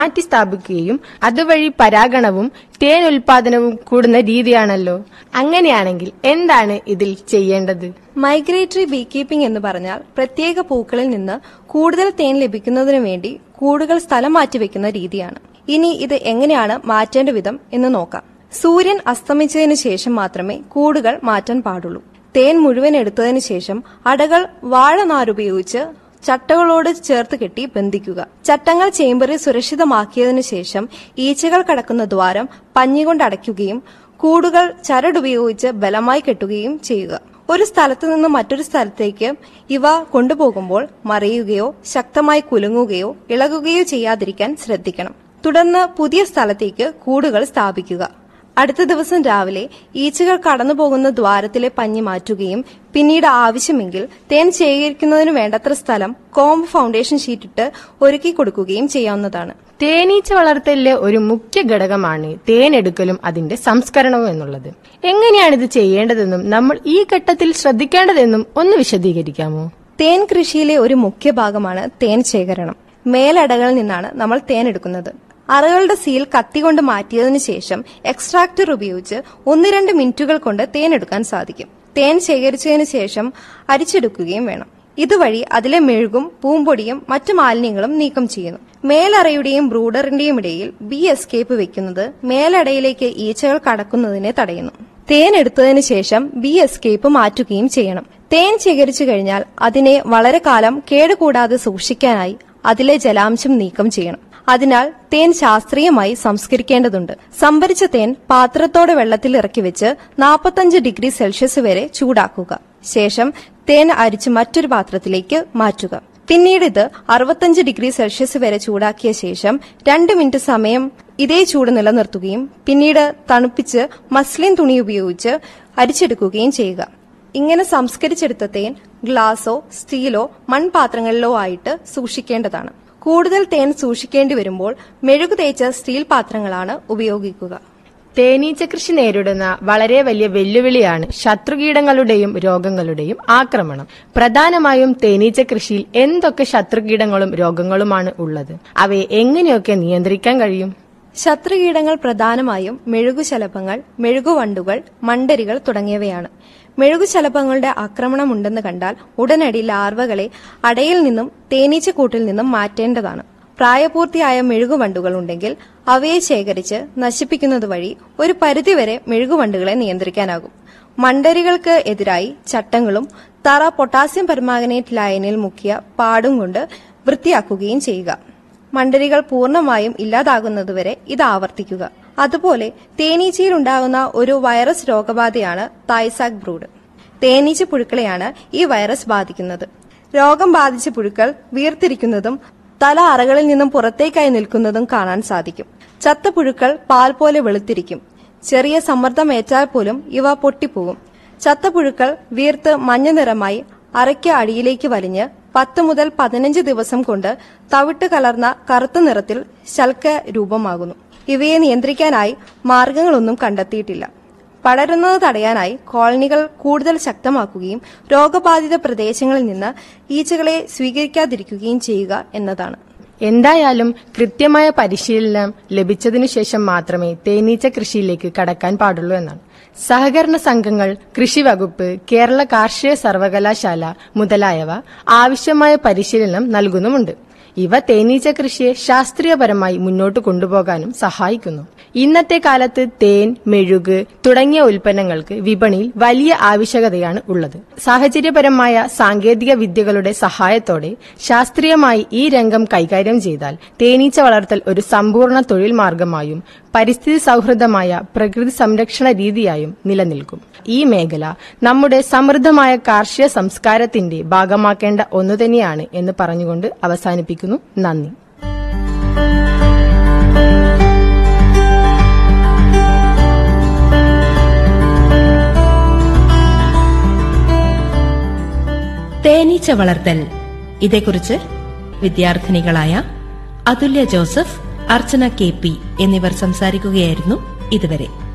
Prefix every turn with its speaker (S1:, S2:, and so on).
S1: മാറ്റി സ്ഥാപിക്കുകയും അതുവഴി പരാഗണവും തേൻ ഉൽപാദനവും കൂടുന്ന രീതിയാണല്ലോ അങ്ങനെയാണെങ്കിൽ എന്താണ് ഇതിൽ ചെയ്യേണ്ടത്
S2: മൈഗ്രേറ്ററി ബീ കീപ്പിംഗ് എന്ന് പറഞ്ഞാൽ പ്രത്യേക പൂക്കളിൽ നിന്ന് കൂടുതൽ തേൻ ലഭിക്കുന്നതിനു വേണ്ടി കൂടുകൾ സ്ഥലം മാറ്റിവെക്കുന്ന രീതിയാണ് ഇനി ഇത് എങ്ങനെയാണ് മാറ്റേണ്ട വിധം എന്ന് നോക്കാം സൂര്യൻ അസ്തമിച്ചതിന് ശേഷം മാത്രമേ കൂടുകൾ മാറ്റാൻ പാടുള്ളൂ തേൻ മുഴുവൻ എടുത്തതിന് ശേഷം അടകൾ വാഴനാരുപയോഗിച്ച് ചട്ടകളോട് ചേർത്ത് കെട്ടി ബന്ധിക്കുക ചട്ടങ്ങൾ ചേമ്പറിൽ സുരക്ഷിതമാക്കിയതിനു ശേഷം ഈച്ചകൾ കടക്കുന്ന ദ്വാരം പഞ്ഞികൊണ്ട് അടയ്ക്കുകയും കൂടുകൾ ചരടുപയോഗിച്ച് ബലമായി കെട്ടുകയും ചെയ്യുക ഒരു സ്ഥലത്തു നിന്ന് മറ്റൊരു സ്ഥലത്തേക്ക് ഇവ കൊണ്ടുപോകുമ്പോൾ മറിയുകയോ ശക്തമായി കുലുങ്ങുകയോ ഇളകുകയോ ചെയ്യാതിരിക്കാൻ ശ്രദ്ധിക്കണം തുടർന്ന് പുതിയ സ്ഥലത്തേക്ക് കൂടുകൾ സ്ഥാപിക്കുക അടുത്ത ദിവസം രാവിലെ ഈച്ചകൾ കടന്നു പോകുന്ന ദ്വാരത്തിലെ പഞ്ഞി മാറ്റുകയും പിന്നീട് ആവശ്യമെങ്കിൽ തേൻ ശേഖരിക്കുന്നതിന് വേണ്ടത്ര സ്ഥലം കോംബ് ഫൗണ്ടേഷൻ ഷീറ്റിട്ട് ഒരുക്കി കൊടുക്കുകയും ചെയ്യാവുന്നതാണ്
S1: തേനീച്ച വളർത്തലിലെ ഒരു മുഖ്യ ഘടകമാണ് തേനെടുക്കലും അതിന്റെ സംസ്കരണവും എന്നുള്ളത് എങ്ങനെയാണ് ഇത് ചെയ്യേണ്ടതെന്നും നമ്മൾ ഈ ഘട്ടത്തിൽ ശ്രദ്ധിക്കേണ്ടതെന്നും ഒന്ന് വിശദീകരിക്കാമോ
S2: തേൻ കൃഷിയിലെ ഒരു മുഖ്യ ഭാഗമാണ് തേൻ ശേഖരണം മേലടകളിൽ നിന്നാണ് നമ്മൾ തേൻ എടുക്കുന്നത് അറകളുടെ സീൽ കത്തികൊണ്ട് മാറ്റിയതിനു ശേഷം എക്സ്ട്രാക്ടർ ഉപയോഗിച്ച് ഒന്ന് രണ്ട് മിനിറ്റുകൾ കൊണ്ട് തേൻ എടുക്കാൻ സാധിക്കും തേൻ ശേഖരിച്ചതിനു ശേഷം അരിച്ചെടുക്കുകയും വേണം ഇതുവഴി അതിലെ മെഴുകും പൂമ്പൊടിയും മറ്റു മാലിന്യങ്ങളും നീക്കം ചെയ്യുന്നു മേലറയുടെയും ബ്രൂഡറിന്റെയും ഇടയിൽ ബി എസ്കേപ്പ് വെക്കുന്നത് മേലടയിലേക്ക് ഈച്ചകൾ കടക്കുന്നതിനെ തടയുന്നു തേൻ എടുത്തതിന് ശേഷം ബി എസ്കേപ്പ് മാറ്റുകയും ചെയ്യണം തേൻ ശേഖരിച്ചു കഴിഞ്ഞാൽ അതിനെ വളരെ കാലം കേടുകൂടാതെ സൂക്ഷിക്കാനായി അതിലെ ജലാംശം നീക്കം ചെയ്യണം അതിനാൽ തേൻ ശാസ്ത്രീയമായി സംസ്കരിക്കേണ്ടതുണ്ട് സംഭരിച്ച തേൻ പാത്രത്തോടെ വെള്ളത്തിൽ ഇറക്കി വെച്ച് നാൽപ്പത്തഞ്ച് ഡിഗ്രി സെൽഷ്യസ് വരെ ചൂടാക്കുക ശേഷം തേൻ അരിച്ച് മറ്റൊരു പാത്രത്തിലേക്ക് മാറ്റുക പിന്നീട് ഇത് അറുപത്തഞ്ച് ഡിഗ്രി സെൽഷ്യസ് വരെ ചൂടാക്കിയ ശേഷം രണ്ട് മിനിറ്റ് സമയം ഇതേ ചൂട് നിലനിർത്തുകയും പിന്നീട് തണുപ്പിച്ച് മസ്ലിൻ തുണി ഉപയോഗിച്ച് അരിച്ചെടുക്കുകയും ചെയ്യുക ഇങ്ങനെ സംസ്കരിച്ചെടുത്ത തേൻ ഗ്ലാസോ സ്റ്റീലോ മൺപാത്രങ്ങളിലോ ആയിട്ട് സൂക്ഷിക്കേണ്ടതാണ് കൂടുതൽ തേൻ സൂക്ഷിക്കേണ്ടി വരുമ്പോൾ മെഴുകു തേച്ച സ്റ്റീൽ പാത്രങ്ങളാണ് ഉപയോഗിക്കുക
S1: തേനീച്ച കൃഷി നേരിടുന്ന വളരെ വലിയ വെല്ലുവിളിയാണ് ശത്രുകീടങ്ങളുടെയും രോഗങ്ങളുടെയും ആക്രമണം പ്രധാനമായും തേനീച്ച കൃഷിയിൽ എന്തൊക്കെ ശത്രുകീടങ്ങളും രോഗങ്ങളുമാണ് ഉള്ളത് അവയെ എങ്ങനെയൊക്കെ നിയന്ത്രിക്കാൻ കഴിയും
S2: ശത്രുകീടങ്ങൾ പ്രധാനമായും മെഴുകുശലഭങ്ങൾ മെഴുകുവണ്ടുകൾ മണ്ടരികൾ തുടങ്ങിയവയാണ് മെഴുകുശലഭങ്ങളുടെ ആക്രമണമുണ്ടെന്ന് കണ്ടാൽ ഉടനടി ലാർവകളെ അടയിൽ നിന്നും തേനീച്ചക്കൂട്ടിൽ നിന്നും മാറ്റേണ്ടതാണ് പ്രായപൂർത്തിയായ മെഴുകുവണ്ടുകൾ ഉണ്ടെങ്കിൽ അവയെ ശേഖരിച്ച് നശിപ്പിക്കുന്നത് വഴി ഒരു പരിധിവരെ മെഴുകുവണ്ടുകളെ നിയന്ത്രിക്കാനാകും മണ്ടരികൾക്ക് എതിരായി ചട്ടങ്ങളും തറ പൊട്ടാസ്യം പെർമാഗനേറ്റ് ലയനിൽ മുക്കിയ പാടും കൊണ്ട് വൃത്തിയാക്കുകയും ചെയ്യുക മണ്ടരികൾ പൂർണ്ണമായും ഇല്ലാതാകുന്നതുവരെ ഇത് ആവർത്തിക്കുക അതുപോലെ തേനീച്ചയിൽ ഉണ്ടാകുന്ന ഒരു വൈറസ് രോഗബാധയാണ് തായ്സാക് ബ്രൂഡ് തേനീച്ച പുഴുക്കളെയാണ് ഈ വൈറസ് ബാധിക്കുന്നത് രോഗം ബാധിച്ച പുഴുക്കൾ വീർത്തിരിക്കുന്നതും തല അറകളിൽ നിന്നും പുറത്തേക്കായി നിൽക്കുന്നതും കാണാൻ സാധിക്കും ചത്ത പുഴുക്കൾ പാൽ പോലെ വെളുത്തിരിക്കും ചെറിയ സമ്മർദ്ദം ഏറ്റാൽ പോലും ഇവ പൊട്ടിപ്പോകും ചത്ത പുഴുക്കൾ വീർത്ത് മഞ്ഞ നിറമായി അറയ്ക്ക് അടിയിലേക്ക് വലിഞ്ഞ് പത്ത് മുതൽ പതിനഞ്ച് ദിവസം കൊണ്ട് തവിട്ട് കലർന്ന കറുത്ത നിറത്തിൽ ശൽക്ക രൂപമാകുന്നു ഇവയെ നിയന്ത്രിക്കാനായി മാർഗങ്ങളൊന്നും കണ്ടെത്തിയിട്ടില്ല പടരുന്നത് തടയാനായി കോളനികൾ കൂടുതൽ ശക്തമാക്കുകയും രോഗബാധിത പ്രദേശങ്ങളിൽ നിന്ന് ഈച്ചകളെ സ്വീകരിക്കാതിരിക്കുകയും ചെയ്യുക എന്നതാണ്
S1: എന്തായാലും കൃത്യമായ പരിശീലനം ലഭിച്ചതിനു ശേഷം മാത്രമേ തേനീച്ച കൃഷിയിലേക്ക് കടക്കാൻ പാടുള്ളൂ എന്നാണ് സഹകരണ സംഘങ്ങൾ കൃഷി വകുപ്പ് കേരള കാർഷിക സർവകലാശാല മുതലായവ ആവശ്യമായ പരിശീലനം നൽകുന്നുമുണ്ട് ഇവ തേനീച്ച കൃഷിയെ ശാസ്ത്രീയപരമായി മുന്നോട്ട് കൊണ്ടുപോകാനും സഹായിക്കുന്നു ഇന്നത്തെ കാലത്ത് തേൻ മെഴുക് തുടങ്ങിയ ഉൽപ്പന്നങ്ങൾക്ക് വിപണിയിൽ വലിയ ആവശ്യകതയാണ് ഉള്ളത് സാഹചര്യപരമായ സാങ്കേതിക വിദ്യകളുടെ സഹായത്തോടെ ശാസ്ത്രീയമായി ഈ രംഗം കൈകാര്യം ചെയ്താൽ തേനീച്ച വളർത്തൽ ഒരു സമ്പൂർണ്ണ തൊഴിൽ മാർഗമായും പരിസ്ഥിതി സൗഹൃദമായ പ്രകൃതി സംരക്ഷണ രീതിയായും നിലനിൽക്കും ഈ മേഖല നമ്മുടെ സമൃദ്ധമായ കാർഷിക സംസ്കാരത്തിന്റെ ഭാഗമാക്കേണ്ട ഒന്നു തന്നെയാണ് എന്ന് പറഞ്ഞുകൊണ്ട് അവസാനിപ്പിക്കുന്നു നന്ദി
S3: തേനീച്ച വളർത്തൽ ഇതേക്കുറിച്ച് വിദ്യാർത്ഥിനികളായ Athulya Joseph Archana K P എന്നിവർ സംസാരിക്കുകയായിരുന്നു ഇതുവരെ